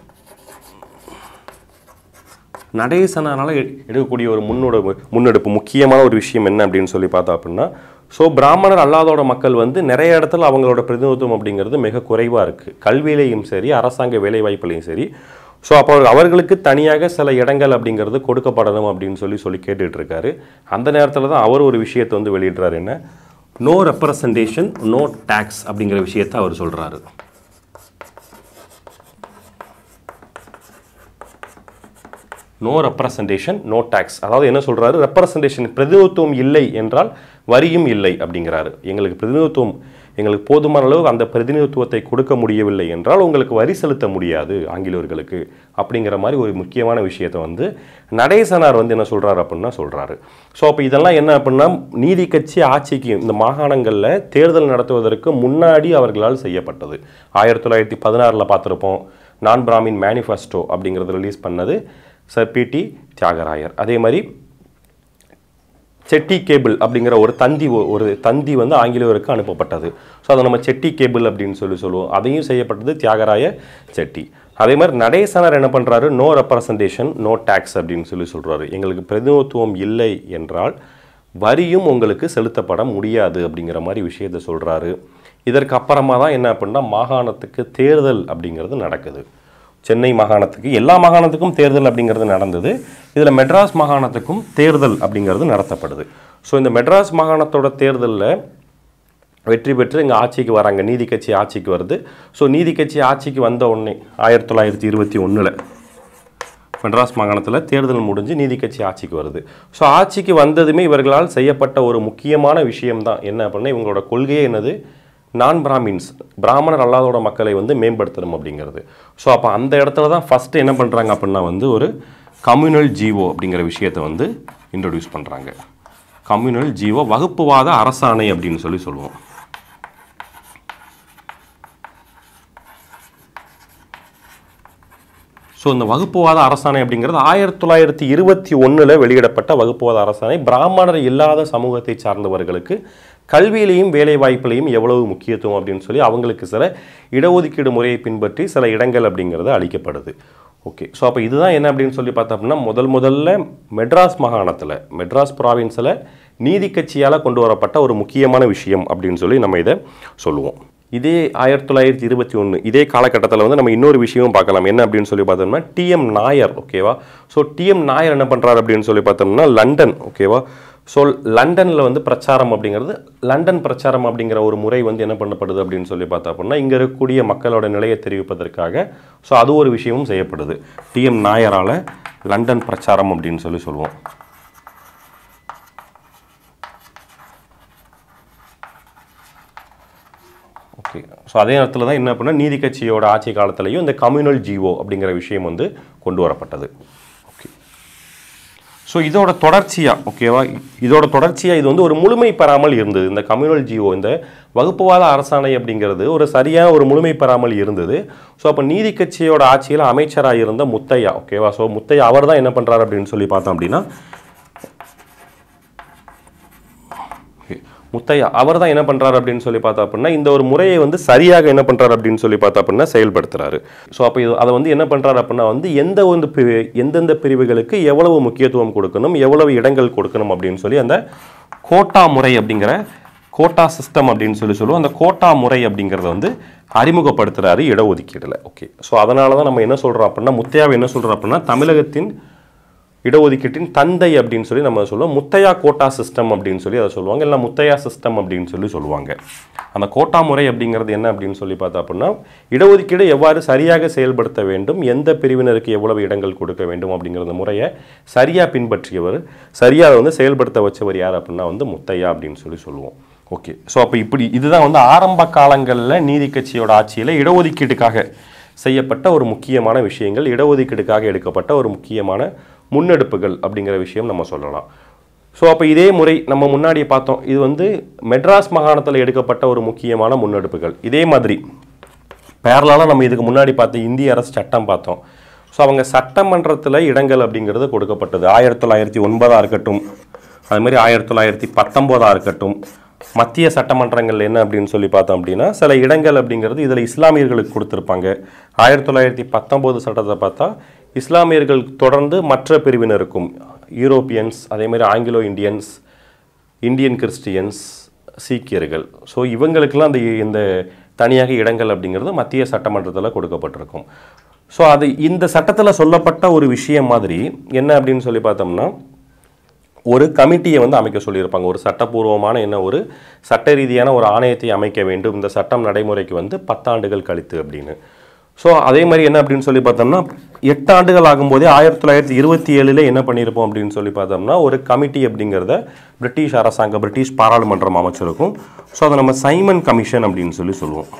நடேசனால எ- எடுக்கக்கூடிய ஒரு முன்னோட முன்னெடுப்பு முக்கியமான ஒரு விஷயம் என்ன அப்படின்னு சொல்லி பார்த்தோம் அப்படின்னா ஸோ பிராமணர் அல்லாதோட மக்கள் வந்து நிறைய இடத்துல அவங்களோட பிரதிநிதித்துவம் அப்படிங்கிறது மிக குறைவாக இருக்குது கல்வியிலையும் சரி அரசாங்க வேலைவாய்ப்புலையும் சரி ஸோ அப்போ அவர்களுக்கு தனியாக சில இடங்கள் அப்படிங்கிறது கொடுக்கப்படணும் அப்படின்னு சொல்லி சொல்லி கேட்டுட்டு இருக்காரு அந்த நேரத்தில் தான் அவர் ஒரு விஷயத்தை வந்து வெளியிடுறாரு என்ன நோ ரெப்ரசன்டேஷன் நோ டேக்ஸ் அப்படிங்கிற விஷயத்தை அவர் சொல்கிறாரு நோ ரெப்ரசன்டேஷன் நோ டேக்ஸ் அதாவது என்ன சொல்றாரு ரெப்ரசன்டேஷன் பிரதிநிதித்துவம் இல்லை என்றால் வரியும் இல்லை அப்படிங்கிறாரு எங்களுக்கு பிரதிநிதித்துவம் எங்களுக்கு போதுமான அளவு அந்த பிரதிநிதித்துவத்தை கொடுக்க முடியவில்லை என்றால் உங்களுக்கு வரி செலுத்த முடியாது ஆங்கிலேயர்களுக்கு அப்படிங்கிற மாதிரி ஒரு முக்கியமான விஷயத்தை வந்து நடேசனார் வந்து என்ன சொல்றாரு அப்படின்னா சொல்றாரு ஸோ அப்போ இதெல்லாம் என்ன அப்படின்னா நீதி கட்சி ஆட்சிக்கு இந்த மாகாணங்களில் தேர்தல் நடத்துவதற்கு முன்னாடி அவர்களால் செய்யப்பட்டது ஆயிரத்தி தொள்ளாயிரத்தி பதினாறில் பார்த்துருப்போம் நான் பிராமின் மேனிஃபெஸ்டோ அப்படிங்கிறது ரிலீஸ் பண்ணது சர் பிடி தியாகராயர் அதே மாதிரி செட்டி கேபிள் அப்படிங்கிற ஒரு தந்தி ஒ- ஒரு தந்தி வந்து ஆங்கிலேயருக்கு அனுப்பப்பட்டது ஸோ அதை நம்ம செட்டி கேபிள் அப்படின்னு சொல்லி சொல்லுவோம் அதையும் செய்யப்பட்டது தியாகராய செட்டி அதே மாதிரி நடேசனர் என்ன பண்ணுறாரு நோ ரெப்ரசன்டேஷன் நோ டேக்ஸ் அப்படின்னு சொல்லி சொல்கிறாரு எங்களுக்கு பிரதிநிதித்துவம் இல்லை என்றால் வரியும் உங்களுக்கு செலுத்தப்பட முடியாது அப்படிங்கிற மாதிரி விஷயத்தை சொல்கிறாரு இதற்கு அப்புறமா தான் என்ன அப்படின்னா மாகாணத்துக்கு தேர்தல் அப்படிங்கிறது நடக்குது சென்னை மாகாணத்துக்கு எல்லா மாகாணத்துக்கும் தேர்தல் அப்படிங்கிறது நடந்தது இதில் மெட்ராஸ் மாகாணத்துக்கும் தேர்தல் அப்படிங்கிறது நடத்தப்படுது ஸோ இந்த மெட்ராஸ் மாகாணத்தோட தேர்தலில் வெற்றி பெற்று இங்கே ஆட்சிக்கு வராங்க நீதி கட்சி ஆட்சிக்கு வருது ஸோ நீதி கட்சி ஆட்சிக்கு வந்த உடனே ஆயிரத்தி தொள்ளாயிரத்தி இருபத்தி ஒன்றில் மெட்ராஸ் மாகாணத்தில் தேர்தல் முடிஞ்சு நீதி கட்சி ஆட்சிக்கு வருது ஸோ ஆட்சிக்கு வந்ததுமே இவர்களால் செய்யப்பட்ட ஒரு முக்கியமான விஷயம்தான் என்ன அப்படின்னா இவங்களோட கொள்கையே என்னது நான் பிராமின்ஸ் பிராமணர் அல்லாதோட மக்களை வந்து மேம்படுத்தணும் அப்படிங்கிறது ஸோ அப்போ அந்த இடத்துல தான் ஃபஸ்ட்டு என்ன பண்ணுறாங்க அப்படின்னா வந்து ஒரு கம்யூனல் ஜீவோ அப்படிங்கிற விஷயத்தை வந்து இன்ட்ரடியூஸ் பண்ணுறாங்க கம்யூனல் ஜீவோ வகுப்புவாத அரசாணை அப்படின்னு சொல்லி சொல்லுவோம் ஸோ இந்த வகுப்புவாத அரசாணை அப்படிங்கிறது ஆயிரத்தி தொள்ளாயிரத்தி இருபத்தி ஒன்றில் வெளியிடப்பட்ட வகுப்புவாத அரசாணை பிராமணர் இல்லாத சமூகத்தை சார்ந்தவர்களுக்கு கல்வியிலையும் வேலை வாய்ப்பிலையும் எவ்வளவு முக்கியத்துவம் அப்படின்னு சொல்லி அவங்களுக்கு சில இடஒதுக்கீடு முறையை பின்பற்றி சில இடங்கள் அப்படிங்கிறது அளிக்கப்படுது ஓகே ஸோ அப்போ இதுதான் என்ன அப்படின்னு சொல்லி பார்த்தோம் அப்படின்னா முதல் முதல்ல மெட்ராஸ் மாகாணத்தில் மெட்ராஸ் ப்ராவின்ஸில் நீதி கட்சியால் கொண்டு வரப்பட்ட ஒரு முக்கியமான விஷயம் அப்படின்னு சொல்லி நம்ம இதை சொல்லுவோம் இதே ஆயிரத்தி தொள்ளாயிரத்தி இருபத்தி ஒன்று இதே காலகட்டத்தில் வந்து நம்ம இன்னொரு விஷயமும் பார்க்கலாம் என்ன அப்படின்னு சொல்லி பார்த்தோம்னா டிஎம் நாயர் ஓகேவா ஸோ டிஎம் நாயர் என்ன பண்ணுறாரு அப்படின்னு சொல்லி பார்த்தோம்னா லண்டன் ஓகேவா ஸோ லண்டனில் வந்து பிரச்சாரம் அப்படிங்கிறது லண்டன் பிரச்சாரம் அப்படிங்கிற ஒரு முறை வந்து என்ன பண்ணப்படுது அப்படின்னு சொல்லி பார்த்தா அப்படின்னா இங்கே இருக்கக்கூடிய மக்களோட நிலையை தெரிவிப்பதற்காக ஸோ அது ஒரு விஷயமும் செய்யப்படுது டிஎம் நாயரால் லண்டன் பிரச்சாரம் அப்படின்னு சொல்லி சொல்லுவோம் ஓகே ஸோ அதே நேரத்தில் தான் என்ன பண்ணால் நீதி கட்சியோட ஆட்சி காலத்திலையும் இந்த கம்யூனல் ஜீவோ அப்படிங்கிற விஷயம் வந்து கொண்டு வரப்பட்டது ஓகே ஸோ இதோட தொடர்ச்சியாக ஓகேவா இதோட தொடர்ச்சியாக இது வந்து ஒரு முழுமை பெறாமல் இருந்தது இந்த கம்யூனல் ஜீவோ இந்த வகுப்புவாத அரசாணை அப்படிங்கிறது ஒரு சரியான ஒரு முழுமை பெறாமல் இருந்தது ஸோ அப்போ நீதி கட்சியோட ஆட்சியில் அமைச்சராக இருந்த முத்தையா ஓகேவா ஸோ முத்தையா அவர் தான் என்ன பண்ணுறாரு அப்படின்னு சொல்லி பார்த்தோம் அப்படின்னா முத்தையா அவர் தான் என்ன பண்ணுறாரு அப்படின்னு சொல்லி பார்த்தா அப்படின்னா இந்த ஒரு முறையை வந்து சரியாக என்ன பண்ணுறாரு அப்படின்னு சொல்லி பார்த்தா அப்படின்னா செயல்படுத்துறாரு ஸோ அப்போ இது அதை வந்து என்ன பண்ணுறாரு அப்படின்னா வந்து எந்த ஒரு பிரி எந்தெந்த பிரிவுகளுக்கு எவ்வளவு முக்கியத்துவம் கொடுக்கணும் எவ்வளவு இடங்கள் கொடுக்கணும் அப்படின்னு சொல்லி அந்த கோட்டா முறை அப்படிங்கிற கோட்டா சிஸ்டம் அப்படின்னு சொல்லி சொல்லுவோம் அந்த கோட்டா முறை அப்படிங்கிறத வந்து அறிமுகப்படுத்துறாரு இடஒதுக்கீடுல ஓகே ஸோ அதனால தான் நம்ம என்ன சொல்கிறோம் அப்படின்னா முத்தையாவை என்ன சொல்கிறோம் அப்படின்னா தமிழகத்தின் இடஒதுக்கீட்டின் தந்தை அப்படின்னு சொல்லி நம்ம சொல்லுவோம் முத்தையா கோட்டா சிஸ்டம் அப்படின்னு சொல்லி அதை சொல்லுவாங்க இல்லை முத்தையா சிஸ்டம் அப்படின்னு சொல்லி சொல்லுவாங்க அந்த கோட்டா முறை அப்படிங்கிறது என்ன அப்படின்னு சொல்லி பார்த்தா அப்படின்னா இடஒதுக்கீடு எவ்வாறு சரியாக செயல்படுத்த வேண்டும் எந்த பிரிவினருக்கு எவ்வளவு இடங்கள் கொடுக்க வேண்டும் அப்படிங்கிற அந்த முறையை சரியாக பின்பற்றியவர் சரியாக வந்து செயல்படுத்த வச்சவர் யார் அப்படின்னா வந்து முத்தையா அப்படின்னு சொல்லி சொல்லுவோம் ஓகே ஸோ அப்போ இப்படி இதுதான் வந்து ஆரம்ப காலங்களில் நீதி கட்சியோட ஆட்சியில் இடஒதுக்கீட்டுக்காக செய்யப்பட்ட ஒரு முக்கியமான விஷயங்கள் இடஒதுக்கீடுக்காக எடுக்கப்பட்ட ஒரு முக்கியமான முன்னெடுப்புகள் அப்படிங்கிற விஷயம் நம்ம சொல்லலாம் ஸோ அப்போ இதே முறை நம்ம முன்னாடி பார்த்தோம் இது வந்து மெட்ராஸ் மாகாணத்தில் எடுக்கப்பட்ட ஒரு முக்கியமான முன்னெடுப்புகள் இதே மாதிரி பேரலாக நம்ம இதுக்கு முன்னாடி பார்த்த இந்திய அரசு சட்டம் பார்த்தோம் ஸோ அவங்க சட்டமன்றத்தில் இடங்கள் அப்படிங்கிறது கொடுக்கப்பட்டது ஆயிரத்தி தொள்ளாயிரத்தி ஒன்பதாக இருக்கட்டும் அது மாதிரி ஆயிரத்தி தொள்ளாயிரத்தி பத்தொம்போதாக இருக்கட்டும் மத்திய சட்டமன்றங்கள் என்ன அப்படின்னு சொல்லி பார்த்தோம் அப்படின்னா சில இடங்கள் அப்படிங்கிறது இதில் இஸ்லாமியர்களுக்கு கொடுத்துருப்பாங்க ஆயிரத்தி தொள்ளாயிரத்தி பத்தொம்போது சட்டத்தை பார்த்தா இஸ்லாமியர்கள் தொடர்ந்து மற்ற பிரிவினருக்கும் யூரோப்பியன்ஸ் அதே மாதிரி ஆங்கிலோ இந்தியன்ஸ் இந்தியன் கிறிஸ்டியன்ஸ் சீக்கியர்கள் ஸோ இவங்களுக்கெல்லாம் அந்த இந்த தனியாக இடங்கள் அப்படிங்கிறது மத்திய சட்டமன்றத்தில் கொடுக்கப்பட்டிருக்கும் ஸோ அது இந்த சட்டத்தில் சொல்லப்பட்ட ஒரு விஷயம் மாதிரி என்ன அப்படின்னு சொல்லி பார்த்தோம்னா ஒரு கமிட்டியை வந்து அமைக்க சொல்லியிருப்பாங்க ஒரு சட்டப்பூர்வமான என்ன ஒரு சட்ட ரீதியான ஒரு ஆணையத்தை அமைக்க வேண்டும் இந்த சட்டம் நடைமுறைக்கு வந்து பத்தாண்டுகள் கழித்து அப்படின்னு ஸோ அதே மாதிரி என்ன அப்படின்னு சொல்லி பார்த்தோம்னா எட்டு ஆண்டுகள் ஆகும்போதே ஆயிரத்தி தொள்ளாயிரத்தி இருபத்தி ஏழில் என்ன பண்ணியிருப்போம் அப்படின்னு சொல்லி பார்த்தோம்னா ஒரு கமிட்டி அப்படிங்கிறத பிரிட்டிஷ் அரசாங்கம் பிரிட்டிஷ் பாராளுமன்றம் அமைச்சிருக்கும் ஸோ அதை நம்ம சைமன் கமிஷன் அப்படின்னு சொல்லி சொல்லுவோம்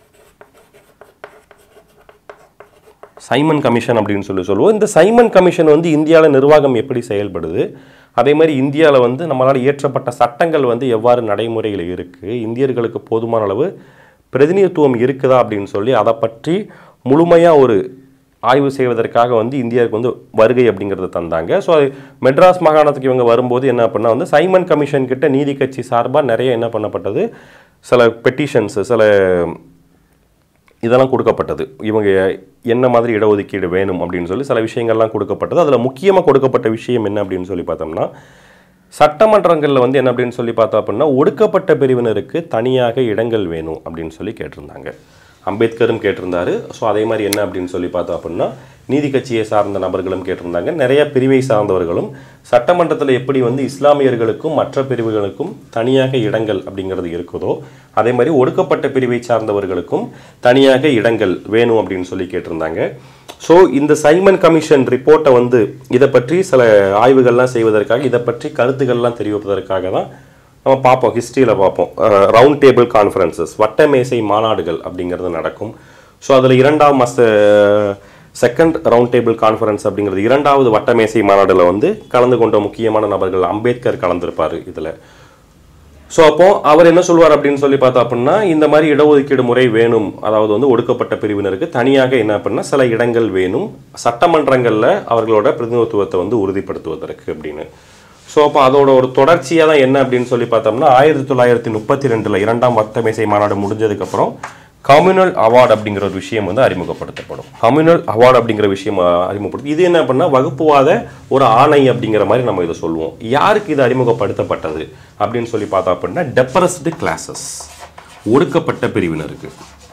சைமன் கமிஷன் அப்படின்னு சொல்லி சொல்லுவோம் இந்த சைமன் கமிஷன் வந்து இந்தியாவில் நிர்வாகம் எப்படி செயல்படுது அதே மாதிரி இந்தியாவில் வந்து நம்மளால் இயற்றப்பட்ட சட்டங்கள் வந்து எவ்வாறு நடைமுறையில் இருக்குது இந்தியர்களுக்கு போதுமான அளவு பிரதிநிதித்துவம் இருக்குதா அப்படின்னு சொல்லி அதை பற்றி முழுமையாக ஒரு ஆய்வு செய்வதற்காக வந்து இந்தியாவுக்கு வந்து வருகை அப்படிங்கிறத தந்தாங்க ஸோ அது மெட்ராஸ் மாகாணத்துக்கு இவங்க வரும்போது என்ன பண்ணால் வந்து சைமன் கமிஷன் கிட்ட நீதி கட்சி சார்பாக நிறைய என்ன பண்ணப்பட்டது சில பெட்டிஷன்ஸு சில இதெல்லாம் கொடுக்கப்பட்டது இவங்க என்ன மாதிரி இடஒதுக்கீடு வேணும் அப்படின்னு சொல்லி சில விஷயங்கள்லாம் கொடுக்கப்பட்டது அதில் முக்கியமாக கொடுக்கப்பட்ட விஷயம் என்ன அப்படின்னு சொல்லி பார்த்தோம்னா சட்டமன்றங்களில் வந்து என்ன அப்படின்னு சொல்லி பார்த்தோம் அப்படின்னா ஒடுக்கப்பட்ட பிரிவினருக்கு தனியாக இடங்கள் வேணும் அப்படின்னு சொல்லி கேட்டிருந்தாங்க அம்பேத்கரும் கேட்டிருந்தாரு ஸோ அதே மாதிரி என்ன அப்படின்னு சொல்லி பார்த்தோம் அப்படின்னா நீதி கட்சியை சார்ந்த நபர்களும் கேட்டிருந்தாங்க நிறைய பிரிவை சார்ந்தவர்களும் சட்டமன்றத்தில் எப்படி வந்து இஸ்லாமியர்களுக்கும் மற்ற பிரிவுகளுக்கும் தனியாக இடங்கள் அப்படிங்கிறது இருக்குதோ அதே மாதிரி ஒடுக்கப்பட்ட பிரிவை சார்ந்தவர்களுக்கும் தனியாக இடங்கள் வேணும் அப்படின்னு சொல்லி கேட்டிருந்தாங்க ஸோ இந்த சைமன் கமிஷன் ரிப்போர்ட்டை வந்து இதை பற்றி சில ஆய்வுகள்லாம் செய்வதற்காக இதை பற்றி கருத்துக்கள்லாம் தெரிவிப்பதற்காக தான் நம்ம பார்ப்போம் ஹிஸ்ட்ரியில் பார்ப்போம் ரவுண்ட் டேபிள் கான்ஃபரன்சஸ் வட்டமேசை மாநாடுகள் அப்படிங்கிறது நடக்கும் ஸோ அதில் இரண்டாம் மாச செகண்ட் ரவுண்ட் டேபிள் கான்ஃபரன்ஸ் அப்படிங்கிறது இரண்டாவது வட்டமேசை மாநாடுல வந்து கலந்து கொண்ட முக்கியமான நபர்கள் அம்பேத்கர் கலந்திருப்பார் இதில் ஸோ அப்போ அவர் என்ன சொல்வார் அப்படின்னு சொல்லி பார்த்தா அப்படின்னா இந்த மாதிரி இடஒதுக்கீடு முறை வேணும் அதாவது வந்து ஒடுக்கப்பட்ட பிரிவினருக்கு தனியாக என்ன அப்படின்னா சில இடங்கள் வேணும் சட்டமன்றங்களில் அவர்களோட பிரதிநிதித்துவத்தை வந்து உறுதிப்படுத்துவதற்கு அப்படின்னு ஸோ அப்போ அதோட ஒரு தொடர்ச்சியாக தான் என்ன அப்படின்னு சொல்லி பார்த்தோம்னா ஆயிரத்தி தொள்ளாயிரத்தி முப்பத்தி ரெண்டில் இரண்டாம் வட்டமேசை மாநாடு முடிஞ்சதுக்கப்புறம் கம்யூனல் அவார்டு அப்படிங்கிற ஒரு விஷயம் வந்து அறிமுகப்படுத்தப்படும் கம்யூனல் அவார்டு அப்படிங்கிற விஷயம் அஹ், அறிமுகப்படுத்தும் இது என்ன பண்ணால் வகுப்புவாத ஒரு ஆணை அப்படிங்கிற மாதிரி நம்ம இதை சொல்லுவோம் யாருக்கு இது அறிமுகப்படுத்தப்பட்டது அப்படின்னு சொல்லி பார்த்தா அப்படின்னா டெப்ரஸ்டு கிளாஸஸ் ஒடுக்கப்பட்ட பிரிவினருக்கு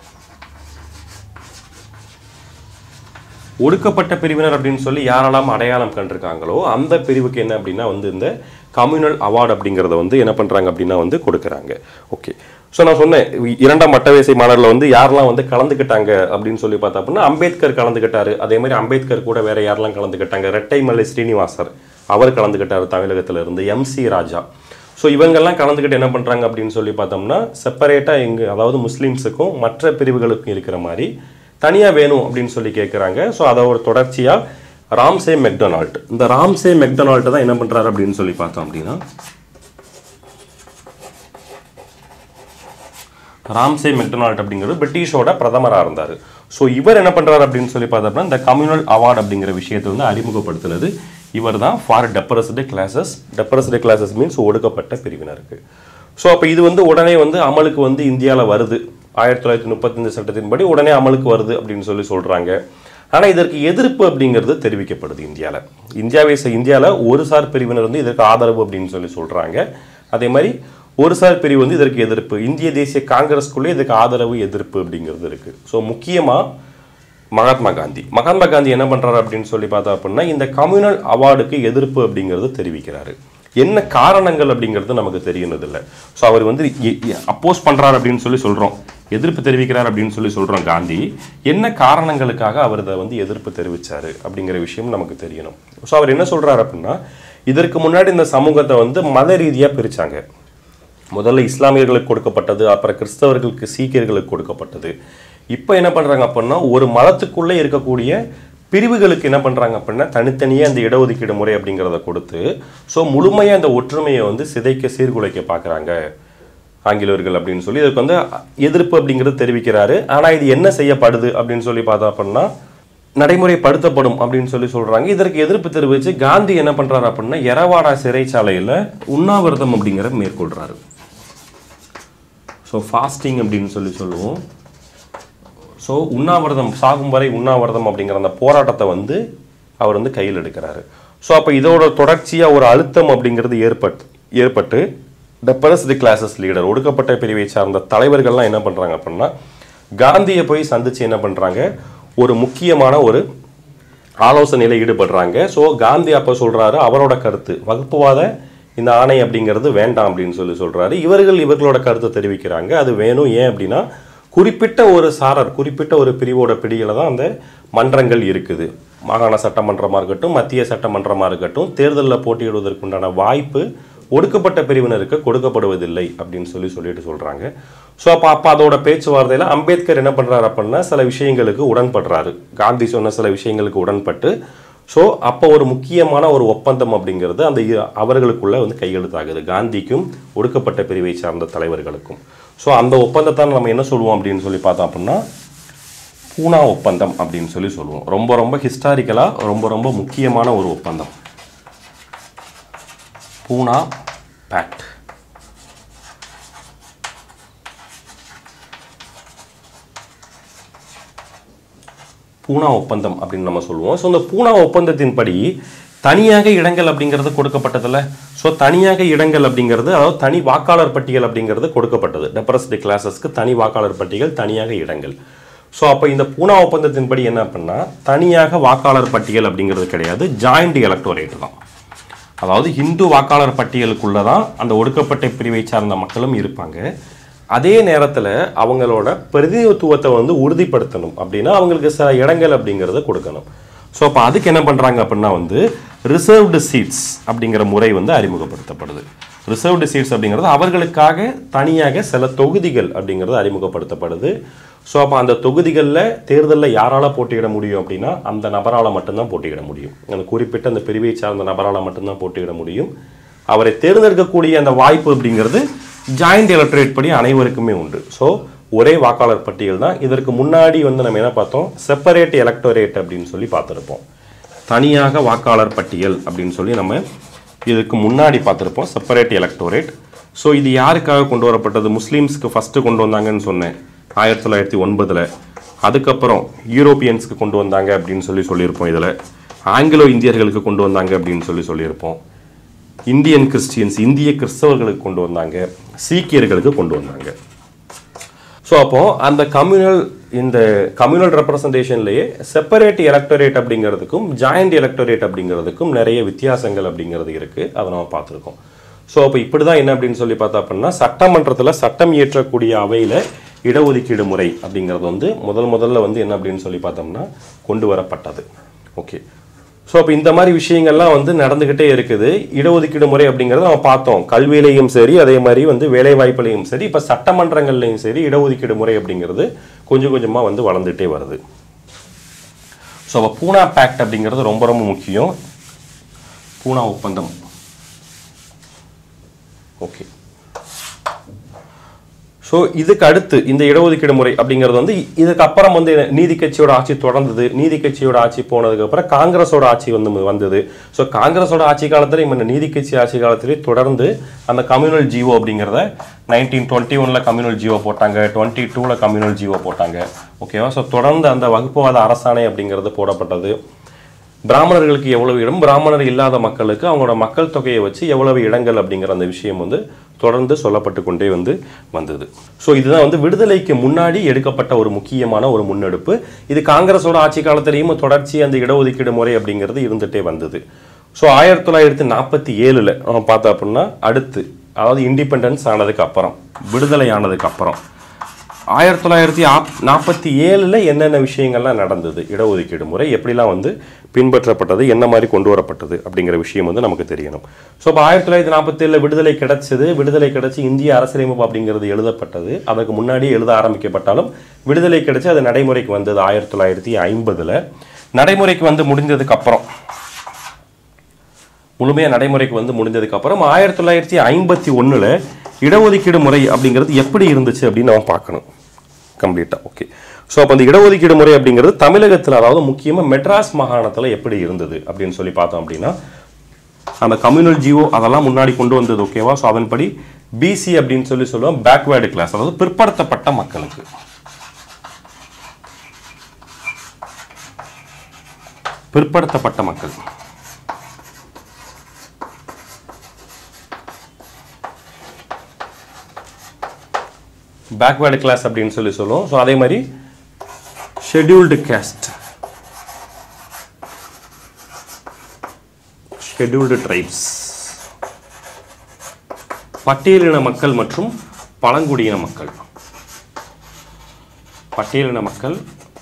ஒடுக்கப்பட்ட பிரிவினர் அப்படின்னு சொல்லி யாரெல்லாம் அடையாளம் கண்டிருக்காங்களோ அந்த பிரிவுக்கு என்ன அப்படின்னா வந்து இந்த கம்யூனல் அவார்டு அப்படிங்கிறத வந்து என்ன பண்ணுறாங்க அப்படின்னா வந்து கொடுக்குறாங்க ஓகே ஸோ நான் சொன்னேன் இ- இரண்டாம் மட்டவேசை மாநாட்டில் வந்து யாரெல்லாம் வந்து கலந்துக்கிட்டாங்க அப்படின்னு சொல்லி பார்த்தா அப்படின்னா அம்பேத்கர் கலந்துக்கிட்டாரு அதே மாதிரி அம்பேத்கர் கூட வேற யாரெல்லாம் கலந்துக்கிட்டாங்க ரெட்டைமலை ஸ்ரீனிவாசர் அவர் கலந்துக்கிட்டாரு தமிழகத்துல இருந்து எம்சி ராஜா ஸோ இவங்கெல்லாம் கலந்துக்கிட்டு என்ன பண்ணுறாங்க அப்படின்னு சொல்லி பார்த்தோம்னா செப்பரேட்டாக எங்க அதாவது முஸ்லீம்ஸுக்கும் மற்ற பிரிவுகளுக்கும் இருக்கிற மாதிரி தனியாக வேணும் அப்படின்னு சொல்லி கேட்குறாங்க ஸோ அதை ஒரு தொடர்ச்சியாக ராம்சே மெக்டொனால்ட் இந்த ராம்சே மெக்டொனால்ட் தான் என்ன பண்ணுறாரு அப்படின்னு சொல்லி பார்த்தோம் அப்படின்னா ராம்சே மெக்டொனால்ட் அப்படிங்கிறது பிரிட்டிஷோட பிரதமராக இருந்தார் ஸோ இவர் என்ன பண்ணுறாரு அப்படின்னு சொல்லி பார்த்தோம்னா இந்த கம்யூனல் அவார்டு அப்படிங்கிற விஷயத்தை வந்து அறிமுகப்படுத்தினது இவர் தான் for depressed classes depressed classes means ஒடுக்கப்பட்ட பிரிவினருக்கு ஸோ அப்போ இது வந்து உடனே வந்து அமலுக்கு வந்து இந்தியாவில் வருது ஆயிரத்தி தொள்ளாயிரத்தி முப்பத்தஞ்சு சட்டத்தின்படி உடனே அமலுக்கு வருது அப்படின்னு சொல்லி சொல்கிறாங்க ஆனால் இதற்கு எதிர்ப்பு அப்படிங்கிறது தெரிவிக்கப்படுது இந்தியாவில் இந்தியாவை இந்தியாவில் ஒரு சார் பிரிவினர் வந்து இதற்கு ஆதரவு அப்படின்னு சொல்லி சொல்கிறாங்க அதே மாதிரி ஒரு சார் பிரிவு வந்து இதற்கு எதிர்ப்பு இந்திய தேசிய காங்கிரஸ்குள்ளே இதுக்கு ஆதரவு எதிர்ப்பு அப்படிங்கிறது இருக்குது ஸோ முக்கியமாக மகாத்மா காந்தி மகாத்மா காந்தி என்ன பண்றாரு அப்படின்னு சொல்லி பார்த்தா அப்படின்னா இந்த கம்யூனல் அவார்டுக்கு எதிர்ப்பு அப்படிங்கிறது தெரிவிக்கிறாரு என்ன காரணங்கள் அப்படிங்கிறது நமக்கு தெரியறது இல்லை ஸோ அவர் வந்து அப்போஸ் பண்றாரு அப்படின்னு சொல்லி சொல்றோம் எதிர்ப்பு தெரிவிக்கிறார் அப்படின்னு சொல்லி சொல்றோம் காந்தி என்ன காரணங்களுக்காக அவர் இதை வந்து எதிர்ப்பு தெரிவிச்சாரு அப்படிங்கிற விஷயம் நமக்கு தெரியணும் ஸோ அவர் என்ன சொல்றாரு அப்படின்னா இதற்கு முன்னாடி இந்த சமூகத்தை வந்து மத ரீதியா பிரிச்சாங்க முதல்ல இஸ்லாமியர்களுக்கு கொடுக்கப்பட்டது அப்புறம் கிறிஸ்தவர்களுக்கு சீக்கியர்களுக்கு கொடுக்கப்பட்டது இப்போ என்ன பண்ணுறாங்க அப்படின்னா ஒரு மதத்துக்குள்ளே இருக்கக்கூடிய பிரிவுகளுக்கு என்ன பண்ணுறாங்க அப்படின்னா தனித்தனியாக அந்த இடஒதுக்கீடு முறை அப்படிங்கிறத கொடுத்து ஸோ முழுமையாக அந்த ஒற்றுமையை வந்து சிதைக்க சீர்குலைக்க பார்க்குறாங்க ஆங்கிலேயர்கள் அப்படின்னு சொல்லி இதுக்கு வந்து எதிர்ப்பு அப்படிங்கிறது தெரிவிக்கிறாரு ஆனால் இது என்ன செய்யப்படுது அப்படின்னு சொல்லி பார்த்தா அப்படின்னா நடைமுறைப்படுத்தப்படும் அப்படின்னு சொல்லி சொல்றாங்க இதற்கு எதிர்ப்பு தெரிவித்து காந்தி என்ன பண்றாரு அப்படின்னா எரவாடா சிறைச்சாலையில் உண்ணாவிரதம் அப்படிங்கிற மேற்கொள்றாரு ஸோ ஃபாஸ்டிங் அப்படின்னு சொல்லி சொல்லுவோம் ஸோ உண்ணாவிரதம் சாகும் வரை உண்ணாவிரதம் அப்படிங்கிற அந்த போராட்டத்தை வந்து அவர் வந்து கையில் எடுக்கிறாரு ஸோ அப்போ இதோட தொடர்ச்சியாக ஒரு அழுத்தம் அப்படிங்கிறது ஏற்பட்டு ஏற்பட்டு டெப்பரஸ்டு கிளாஸஸ் லீடர் ஒடுக்கப்பட்ட பிரிவை சார்ந்த தலைவர்கள்லாம் என்ன பண்றாங்க அப்படின்னா காந்தியை போய் சந்திச்சு என்ன பண்றாங்க ஒரு முக்கியமான ஒரு ஆலோசனையில் ஈடுபடுறாங்க ஸோ காந்தி அப்போ சொல்றாரு அவரோட கருத்து வகுப்புவாத இந்த ஆணை அப்படிங்கிறது வேண்டாம் அப்படின்னு சொல்லி சொல்றாரு இவர்கள் இவர்களோட கருத்தை தெரிவிக்கிறாங்க அது வேணும் ஏன் அப்படின்னா குறிப்பிட்ட ஒரு சாரர் குறிப்பிட்ட ஒரு பிரிவோட பிடியில தான் அந்த மன்றங்கள் இருக்குது மாகாண சட்டமன்றமாக இருக்கட்டும் மத்திய சட்டமன்றமாக இருக்கட்டும் தேர்தலில் போட்டியிடுவதற்குண்டான வாய்ப்பு ஒடுக்கப்பட்ட பிரிவினருக்கு கொடுக்கப்படுவதில்லை அப்படின்னு சொல்லி சொல்லிட்டு சொல்றாங்க ஸோ அப்போ அப்போ அதோட பேச்சுவார்த்தையில் அம்பேத்கர் என்ன பண்றாரு அப்படின்னா சில விஷயங்களுக்கு உடன்படுறாரு காந்தி சொன்ன சில விஷயங்களுக்கு உடன்பட்டு ஸோ அப்போ ஒரு முக்கியமான ஒரு ஒப்பந்தம் அப்படிங்கிறது அந்த இ- அவர்களுக்குள்ள வந்து கையெழுத்தாகுது காந்திக்கும் ஒடுக்கப்பட்ட பிரிவை சார்ந்த தலைவர்களுக்கும் ஸோ அந்த ஒப்பந்தத்தை நம்ம என்ன சொல்லுவோம் அப்படின்னு சொல்லி பார்த்தோம் அப்படின்னா பூனா ஒப்பந்தம் அப்படின்னு சொல்லி சொல்லுவோம் ரொம்ப ரொம்ப ஹிஸ்டாரிக்கலாக ரொம்ப ரொம்ப முக்கியமான ஒரு ஒப்பந்தம் பூனா பேக்ட் பூனா ஒப்பந்தம் அப்படின்னு நம்ம சொல்லுவோம் ஸோ இந்த பூனா ஒப்பந்தத்தின்படி தனியாக இடங்கள் அப்படிங்கிறது கொடுக்கப்பட்டதில்ல ஸோ தனியாக இடங்கள் அப்படிங்கிறது அதாவது தனி வாக்காளர் பட்டியல் அப்படிங்கிறது கொடுக்கப்பட்டது டெப்ரஸ்டு கிளாஸஸ்க்கு தனி வாக்காளர் பட்டியல் தனியாக இடங்கள் ஸோ அப்போ இந்த பூனா ஒப்பந்தத்தின்படி என்ன அப்படின்னா தனியாக வாக்காளர் பட்டியல் அப்படிங்கிறது கிடையாது ஜாயிண்ட் எலக்டோரேட் தான் அதாவது இந்து வாக்காளர் பட்டியலுக்குள்ள தான் அந்த ஒடுக்கப்பட்ட பிரிவை சார்ந்த மக்களும் இருப்பாங்க அதே நேரத்தில் அவங்களோட பிரதிநிதித்துவத்தை வந்து உறுதிப்படுத்தணும் அப்படின்னா அவங்களுக்கு சில இடங்கள் அப்படிங்கிறத கொடுக்கணும் ஸோ அப்போ அதுக்கு என்ன பண்ணுறாங்க அப்படின்னா வந்து ரிசர்வ்டு சீட்ஸ் அப்படிங்கிற முறை வந்து அறிமுகப்படுத்தப்படுது ரிசர்வ்டு சீட்ஸ் அப்படிங்கிறது அவர்களுக்காக தனியாக சில தொகுதிகள் அப்படிங்கிறது அறிமுகப்படுத்தப்படுது ஸோ அப்போ அந்த தொகுதிகளில் தேர்தலில் யாரால போட்டியிட முடியும் அப்படின்னா அந்த நபரால் மட்டும்தான் போட்டியிட முடியும் அந்த குறிப்பிட்ட அந்த பிரிவை சார்ந்த நபரால் மட்டும்தான் போட்டியிட முடியும் அவரை தேர்ந்தெடுக்கக்கூடிய அந்த வாய்ப்பு அப்படிங்கிறது ஜாயிண்ட் எலக்ட்ரேட் படி அனைவருக்குமே உண்டு ஸோ ஒரே வாக்காளர் பட்டியல் தான் இதற்கு முன்னாடி வந்து நம்ம என்ன பார்த்தோம் செப்பரேட் எலக்டோரேட் அப்படின்னு சொல்லி பார்த்துருப்போம் தனியாக வாக்காளர் பட்டியல் அப்படின்னு சொல்லி நம்ம இதுக்கு முன்னாடி பார்த்துருப்போம் செப்பரேட் எலக்டோரேட் ஸோ இது யாருக்காக கொண்டு வரப்பட்டது முஸ்லீம்ஸ்க்கு ஃபஸ்ட்டு கொண்டு வந்தாங்கன்னு சொன்னேன் ஆயிரத்தி தொள்ளாயிரத்தி ஒன்பதில் அதுக்கப்புறம் யூரோப்பியன்ஸ்க்கு கொண்டு வந்தாங்க அப்படின்னு சொல்லி சொல்லியிருப்போம் இதில் ஆங்கிலோ இந்தியர்களுக்கு கொண்டு வந்தாங்க அப்படின்னு சொல்லி சொல்லியிருப்போம் இந்தியன் கிறிஸ்டியன்ஸ் இந்திய கிறிஸ்தவர்களுக்கு கொண்டு வந்தாங்க சீக்கியர்களுக்கு கொண்டு வந்தாங்க ஸோ அப்போ அந்த கம்யூனல் இந்த கம்யூனல் ரெப்ரசன்டேஷன்லேயே செப்பரேட் எலக்டோரேட் அப்படிங்கிறதுக்கும் ஜாயிண்ட் எலக்டோரேட் அப்படிங்கிறதுக்கும் நிறைய வித்தியாசங்கள் அப்படிங்கிறது இருக்குது அதை நம்ம பார்த்துருக்கோம் ஸோ அப்போ இப்படி தான் என்ன அப்படின்னு சொல்லி பார்த்தா அப்படின்னா சட்டமன்றத்தில் சட்டம் இயற்றக்கூடிய அவையில் இடஒதுக்கீடு முறை அப்படிங்கிறது வந்து முதல் முதல்ல வந்து என்ன அப்படின்னு சொல்லி பார்த்தோம்னா கொண்டு வரப்பட்டது ஓகே ஸோ அப்போ இந்த மாதிரி விஷயங்கள்லாம் வந்து நடந்துக்கிட்டே இருக்குது இடஒதுக்கீடு முறை அப்படிங்கிறத நம்ம பார்த்தோம் கல்வியிலையும் சரி அதே மாதிரி வந்து வேலை வாய்ப்புலையும் சரி இப்போ சட்டமன்றங்கள்லையும் சரி இடஒதுக்கீடு முறை அப்படிங்கிறது கொஞ்சம் கொஞ்சமாக வந்து வளர்ந்துட்டே வருது ஸோ அப்போ பூனா பேக்ட் அப்படிங்கிறது ரொம்ப ரொம்ப முக்கியம் பூனா ஒப்பந்தம் ஓகே ஸோ இதுக்கு அடுத்து இந்த இடஒதுக்கீடு முறை அப்படிங்கிறது வந்து இதுக்கு அப்புறம் வந்து நீதி கட்சியோட ஆட்சி தொடர்ந்தது நீதி கட்சியோட ஆட்சி போனதுக்கு அப்புறம் காங்கிரஸோட ஆட்சி வந்து வந்தது ஸோ காங்கிரஸோட ஆட்சி காலத்தில் இந்த நீதி கட்சி ஆட்சி காலத்திலே தொடர்ந்து அந்த கம்யூனல் ஜிஓ அப்படிங்கிறத நைன்டீன் டுவெண்ட்டி ஒனில் கம்யூனல் ஜிஓ போட்டாங்க டுவெண்ட்டி டூவில் கம்யூனல் ஜிஓ போட்டாங்க ஓகேவா ஸோ தொடர்ந்து அந்த வகுப்புவாத அரசாணை அப்படிங்கிறது போடப்பட்டது பிராமணர்களுக்கு எவ்வளவு இடம் பிராமணர் இல்லாத மக்களுக்கு அவங்களோட மக்கள் தொகையை வச்சு எவ்வளவு இடங்கள் அப்படிங்கிற அந்த விஷயம் வந்து தொடர்ந்து சொல்லப்பட்டு கொண்டே வந்து வந்தது ஸோ இதுதான் வந்து விடுதலைக்கு முன்னாடி எடுக்கப்பட்ட ஒரு முக்கியமான ஒரு முன்னெடுப்பு இது காங்கிரஸோட ஆட்சி காலத்திலையும் தொடர்ச்சி அந்த இடஒதுக்கீடு முறை அப்படிங்கிறது இருந்துகிட்டே வந்தது ஸோ ஆயிரத்தி தொள்ளாயிரத்தி நாற்பத்தி ஏழில் நம்ம பார்த்தோம் அப்படின்னா அடுத்து அதாவது இண்டிபெண்டன்ஸ் ஆனதுக்கு அப்புறம் விடுதலை ஆனதுக்கு அப்புறம் ஆயிரத்தி தொள்ளாயிரத்தி நாற்பத்தி ஏழில் என்னென்ன விஷயங்கள்லாம் நடந்தது இடஒதுக்கீடு முறை எப்படிலாம் வந்து பின்பற்றப்பட்டது என்ன மாதிரி கொண்டு வரப்பட்டது அப்படிங்கிற விஷயம் வந்து நமக்கு தெரியணும் ஸோ இப்போ ஆயிரத்தி தொள்ளாயிரத்தி நாற்பத்தி ஏழில் விடுதலை கிடைச்சது விடுதலை கிடைச்சி இந்திய அரசியலமைப்பு அப்படிங்கிறது எழுதப்பட்டது அதுக்கு முன்னாடியே எழுத ஆரம்பிக்கப்பட்டாலும் விடுதலை கிடைச்சி அது நடைமுறைக்கு வந்தது ஆயிரத்தி தொள்ளாயிரத்தி ஐம்பதில் நடைமுறைக்கு வந்து முடிஞ்சதுக்கு அப்புறம் முழுமையாக நடைமுறைக்கு வந்து முடிஞ்சதுக்கு அப்புறம் ஆயிரத்தி தொள்ளாயிரத்தி ஐம்பத்தி ஒன்றில் இடஒதுக்கீடு முறை அப்படிங்கிறது எப்படி இருந்துச்சு அப்படின்னு நம்ம பார்க்கணும் கம்ப்ளீட்டாக ஓகே ஸோ அப்போ அந்த இடஒதுக்கீடு முறை அப்படிங்கிறது தமிழகத்தில் அதாவது முக்கியமாக மெட்ராஸ் மாகாணத்தில் எப்படி இருந்தது அப்படின்னு சொல்லி பார்த்தோம் அப்படின்னா அந்த கம்யூனல் ஜிஓ அதெல்லாம் முன்னாடி கொண்டு வந்தது ஓகேவா ஸோ அதன்படி பிசி அப்படின்னு சொல்லி சொல்லுவோம் பேக்வேர்டு கிளாஸ் அதாவது பிற்படுத்தப்பட்ட மக்களுக்கு பிற்படுத்தப்பட்ட மக்கள் பேக்வேர்டு கிளாஸ் அப்படின்னு சொல்லி சொல்லுவோம் ஸோ அதே மாதிரி ஷெட்யூல்டு கேஸ்ட் ஷெட்யூல்டு ட்ரைப்ஸ் பட்டியலின மக்கள் மற்றும் பழங்குடியின மக்கள் பட்டியலின மக்கள்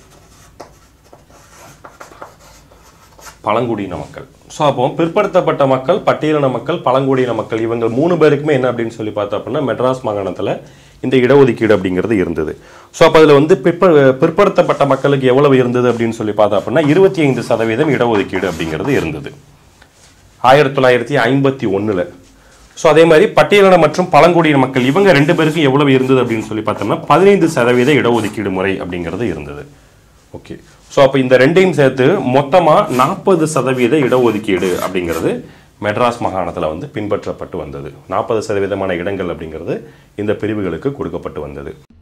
பழங்குடியின மக்கள் ஸோ அப்போ பிற்படுத்தப்பட்ட மக்கள் பட்டியலின மக்கள் பழங்குடியின மக்கள் இவங்க மூணு பேருக்குமே என்ன அப்படின்னு சொல்லி பார்த்தோம் அப்படின்னா மெட்ராஸ் மாகாணத்தில் இந்த இடஒதுக்கீடு அப்படிங்கிறது இருந்தது ஸோ அப்போ அதில் வந்து பிற்ப பிற்படுத்தப்பட்ட மக்களுக்கு எவ்வளவு இருந்தது அப்படின்னு சொல்லி பார்த்தோம் அப்படின்னா இருபத்தி ஐந்து சதவீதம் இடஒதுக்கீடு அப்படிங்கிறது இருந்தது ஆயிரத்தி தொள்ளாயிரத்தி ஐம்பத்தி ஒன்றில் ஸோ அதே மாதிரி பட்டியலின மற்றும் பழங்குடியின மக்கள் இவங்க ரெண்டு பேருக்கும் எவ்வளவு இருந்தது அப்படின்னு சொல்லி பார்த்தோம்னா பதினைந்து சதவீத இடஒதுக்கீடு முறை அப்படிங்கிறது இருந்தது ஓகே ஸோ அப்போ இந்த ரெண்டையும் சேர்த்து மொத்தமாக நாற்பது சதவீத இடஒதுக்கீடு அப்படிங்கிறது மெட்ராஸ் மாகாணத்தில் வந்து பின்பற்றப்பட்டு வந்தது நாற்பது சதவீதமான இடங்கள் அப்படிங்கிறது இந்த பிரிவுகளுக்கு கொடுக்கப்பட்டு வந்தது